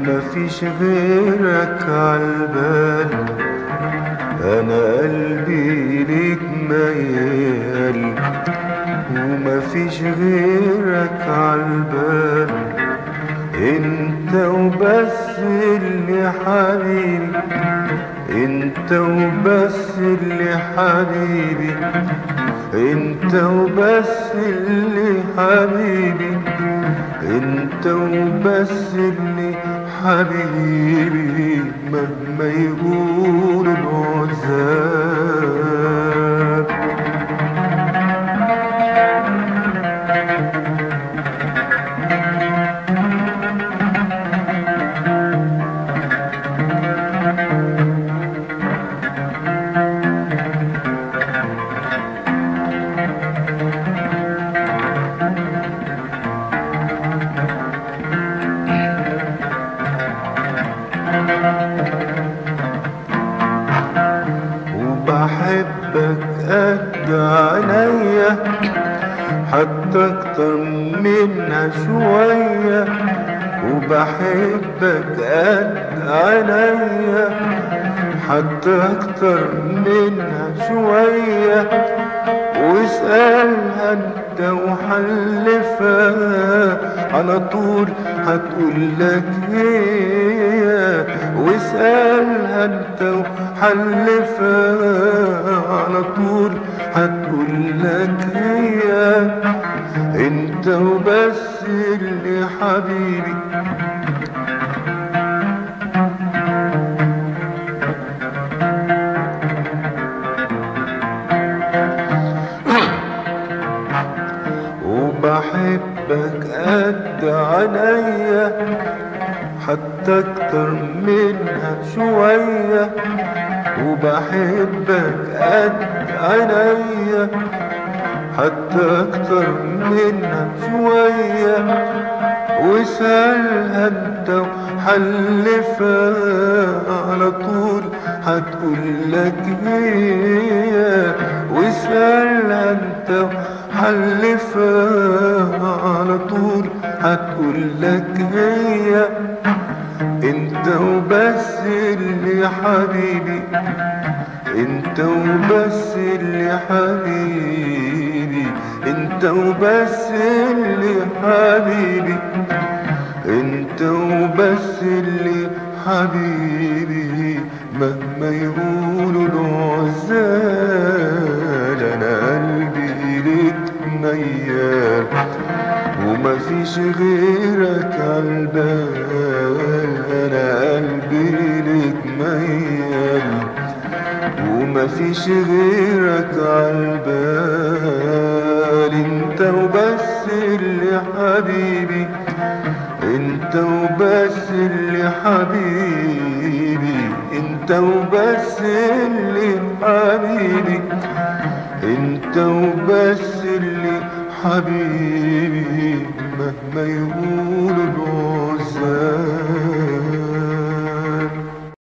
مفيش غيرك عالبال انا قلبي ليك ميال ومفيش غيرك عالبال انت وبس اللي حبيبي انت وبس اللي حبيبي انت وبس اللي حبيبي انت وبس اللي حبيبي مهما يقول العذاب وبحبك قد عينيا حتى اكتر منها شوية وبحبك قد عينيا حتى اكتر منها شوية واسألها انت وحلفها على طول هتقول لك هي واسألها انت وحلفها على طول هتقول لك هي انت وبس اللي حبيبي وبحبك قد عينيا حتى اكتر منها شوية وبحبك قد عينيا حتى اكتر منها شوية وسألها انت وحلفها على طول هتقول لك هي واسألها انت وحلفها على طول هتقول لك هي انت وبس اللي حبيبي انت وبس اللي حبيبي انت وبس اللي حبيبي انت وبس اللي حبيبي مهما يقولوا العزال انا قلبي ليك ميال ومفيش غيرك عالبال انا قلبي ليك ميال ومفيش غيرك عالبال انت وبس اللي حبيبي انت وبس اللي حبيبي انت وبس اللي حبيبي انت وبس اللي حبيبي مهما يقولوا